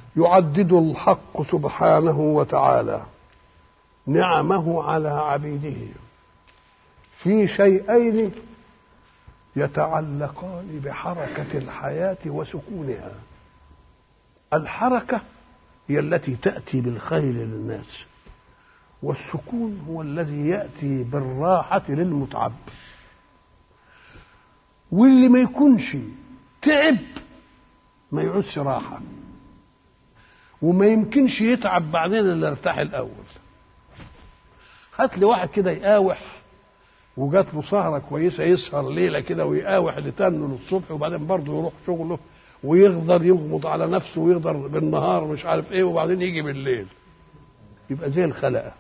يعدد الحق سبحانه وتعالى نعمه على عبيده في شيئين يتعلقان بحركة الحياة وسكونها الحركة هي التي تأتي بالخير للناس والسكون هو الذي يأتي بالراحة للمتعب واللي ما يكونش تعب ما يعوزش راحة وما يمكنش يتعب بعدين الا ارتاح الاول هات لي واحد كده يقاوح وجات له سهرة كويسة يسهر ليلة كده ويقاوح لتنه للصبح وبعدين برضه يروح شغله ويقدر يغمض على نفسه ويقدر بالنهار مش عارف ايه وبعدين يجي بالليل يبقى زي الخلقة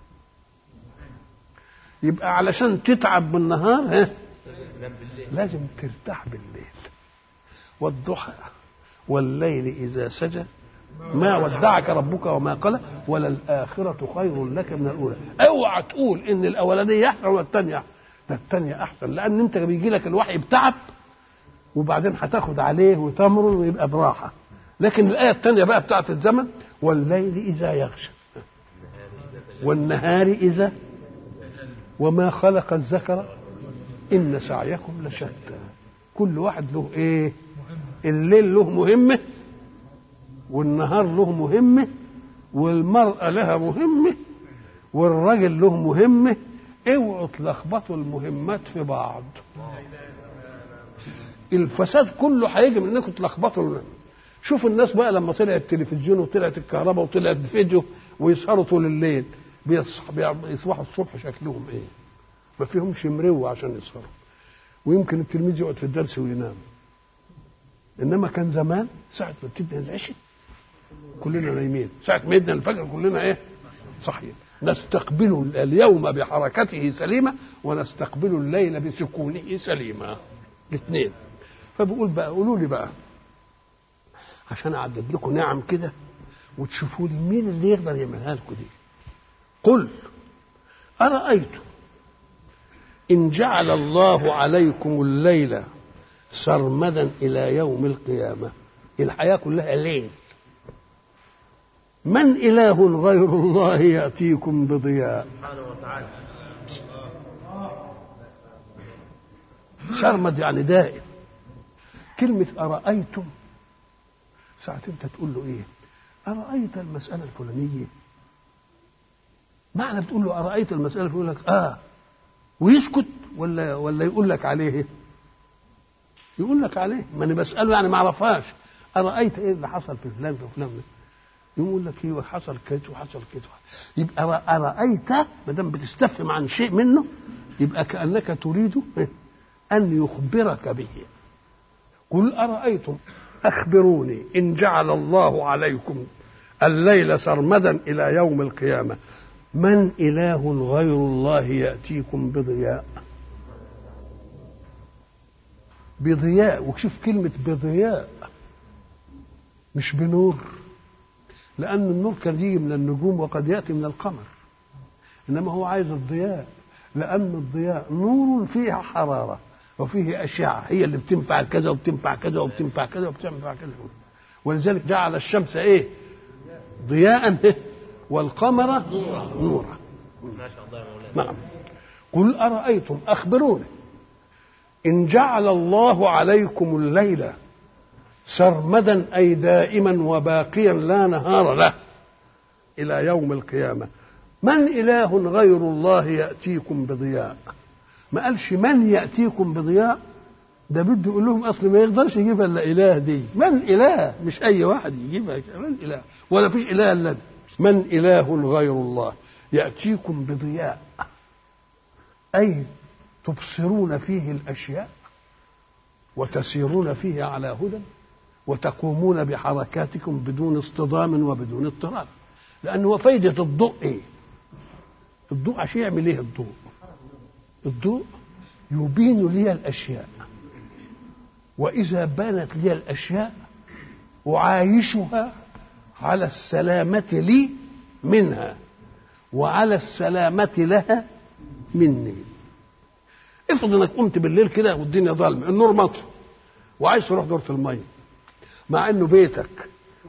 يبقى علشان تتعب بالنهار ها لازم ترتاح بالليل والضحى والليل إذا سجى ما ودعك ربك وما قلى وللآخرة خير لك من الأولى اوعى تقول إن الأولانية أحسن ولا الثانية ده الثانية أحسن لأن أنت بيجي لك الوحي بتعب وبعدين هتاخد عليه وتمرن ويبقى براحة لكن الآية الثانية بقى بتاعت الزمن والليل إذا يغشى والنهار إذا وما خلق الذكر إن سعيكم لشتى كل واحد له إيه الليل له مهمة والنهار له مهمة والمرأة لها مهمة والرجل له مهمة اوعوا تلخبطوا المهمات في بعض الفساد كله هيجي من انكم تلخبطوا شوفوا الناس بقى لما طلع التلفزيون وطلعت الكهرباء وطلعت الفيديو ويسهروا طول الليل بيصبحوا الصبح شكلهم ايه ما فيهمش مروة عشان يسهروا ويمكن التلميذ يقعد في الدرس وينام انما كان زمان ساعه ما بتبدا العشاء كلنا نايمين ساعه ما يدنا الفجر كلنا ايه صحيح نستقبل اليوم بحركته سليمه ونستقبل الليل بسكونه سليمه الاثنين فبقول بقى قولوا لي بقى عشان اعدد لكم نعم كده وتشوفوا لي مين اللي يقدر يعملها لكم دي قل ارايتم ان جعل الله عليكم الليل سرمدا الى يوم القيامه الحياه كلها ليل من اله غير الله ياتيكم بضياء سبحانه وتعالى سرمد يعني دائم كلمة أرأيتم ساعة أنت تقول له إيه أرأيت المسألة الفلانية معنى بتقول له أرأيت المسألة يقول لك آه ويسكت ولا ولا يقول لك عليه يقول لك عليه ما انا بساله يعني ما اعرفهاش ارايت ايه اللي حصل في فلان في فلان يقول لك ايوه حصل كذا وحصل كذا يبقى ارايت ما دام بتستفهم عن شيء منه يبقى كانك تريد ان يخبرك به قل ارايتم اخبروني ان جعل الله عليكم الليل سرمدا الى يوم القيامه من اله غير الله ياتيكم بضياء بضياء وشوف كلمة بضياء مش بنور لأن النور كان يجي من النجوم وقد يأتي من القمر إنما هو عايز الضياء لأن الضياء نور فيه حرارة وفيه أشعة هي اللي بتنفع كذا وبتنفع كذا وبتنفع كذا وبتنفع كذا ولذلك جعل الشمس إيه ضياء والقمر نورا ما شاء الله يا مولانا نعم قل أرأيتم أخبروني إن جعل الله عليكم الليل سرمدا أي دائما وباقيا لا نهار له إلى يوم القيامة من إله غير الله يأتيكم بضياء ما قالش من يأتيكم بضياء ده بده يقول لهم أصل ما يقدرش يجيبها إلا إله دي من إله مش أي واحد يجيبها من إله ولا فيش إله إلا ده. من إله غير الله يأتيكم بضياء أي تبصرون فيه الاشياء وتسيرون فيه على هدى وتقومون بحركاتكم بدون اصطدام وبدون اضطراب لان هو فايده الضوء ايه الضوء عشان يعمل ايه الضوء الضوء يبين لي الاشياء واذا بانت لي الاشياء اعايشها على السلامه لي منها وعلى السلامه لها مني افرض انك قمت بالليل كده والدنيا ظلمه النور مطفي وعايز تروح دورة الميه مع انه بيتك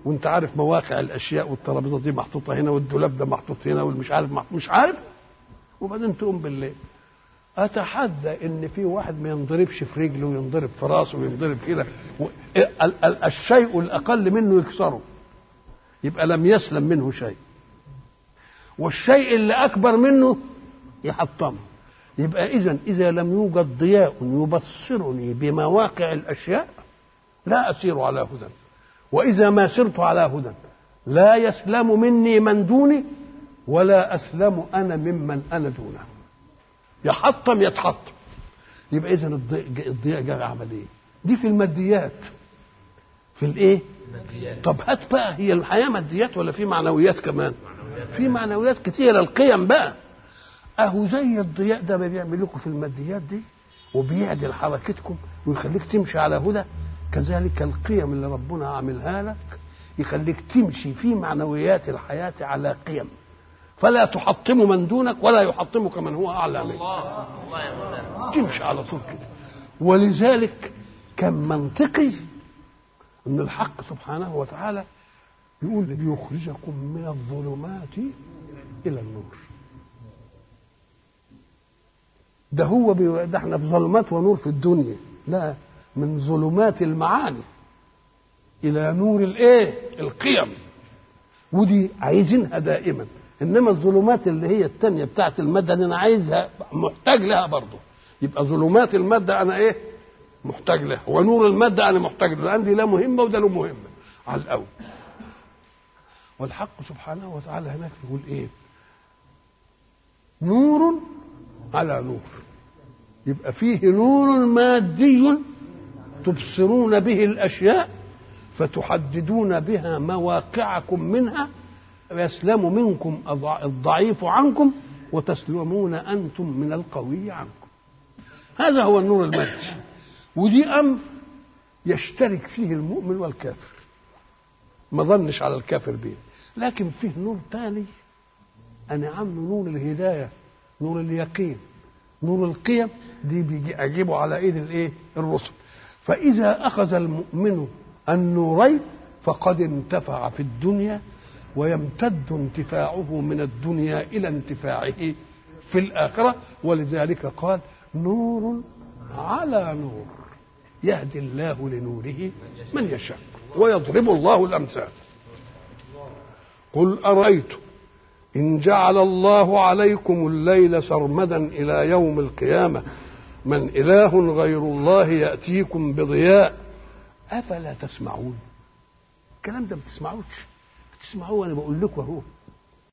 وانت عارف مواقع الاشياء والترابيزه دي محطوطه هنا والدولاب ده محطوط هنا والمش عارف محطوط مش عارف وبعدين تقوم بالليل اتحدى ان في واحد ما ينضربش في رجله وينضرب في راسه وينضرب كده و- ال- ال- الشيء الاقل منه يكسره يبقى لم يسلم منه شيء والشيء اللي اكبر منه يحطمه يبقى اذا اذا لم يوجد ضياء يبصرني بمواقع الاشياء لا اسير على هدى واذا ما سرت على هدى لا يسلم مني من دوني ولا اسلم انا ممن انا دونه يحطم يتحطم يبقى اذا الضياء الضياء جاء عمل ايه دي في الماديات في الايه طب هات بقى هي الحياه ماديات ولا في معنويات كمان في معنويات كتيره القيم بقى اهو زي الضياء ده ما بيعمل لكم في الماديات دي وبيعدل حركتكم ويخليك تمشي على هدى كذلك القيم اللي ربنا عاملها لك يخليك تمشي في معنويات الحياة على قيم فلا تحطم من دونك ولا يحطمك من هو أعلى منك الله الله يا مولانا تمشي على طول كده ولذلك كان منطقي ان الحق سبحانه وتعالى يقول ليخرجكم من الظلمات الى النور ده هو بي... ده احنا في ظلمات ونور في الدنيا لا من ظلمات المعاني الى نور الايه القيم ودي عايزينها دائما انما الظلمات اللي هي التانية بتاعت المادة اللي انا عايزها محتاج لها برضه يبقى ظلمات المادة انا ايه محتاج لها ونور المادة انا محتاج له عندي لا مهمة وده له مهمة على الاول والحق سبحانه وتعالى هناك يقول ايه نور على نور يبقى فيه نور مادي تبصرون به الاشياء فتحددون بها مواقعكم منها ويسلم منكم الضع- الضعيف عنكم وتسلمون انتم من القوي عنكم هذا هو النور المادي ودي امر يشترك فيه المؤمن والكافر ما ظنش على الكافر به لكن فيه نور تاني انا عامله نور الهدايه نور اليقين نور القيم دي بيجي اجيبه على ايد الايه الرسل فاذا اخذ المؤمن النورين فقد انتفع في الدنيا ويمتد انتفاعه من الدنيا الى انتفاعه في الاخره ولذلك قال نور على نور يهدي الله لنوره من يشاء ويضرب الله الامثال قل ارايتم ان جعل الله عليكم الليل سرمدا الى يوم القيامه من اله غير الله ياتيكم بضياء افلا تسمعون الكلام ده ما بتسمعوش بتسمعوه وانا بقول لكم اهو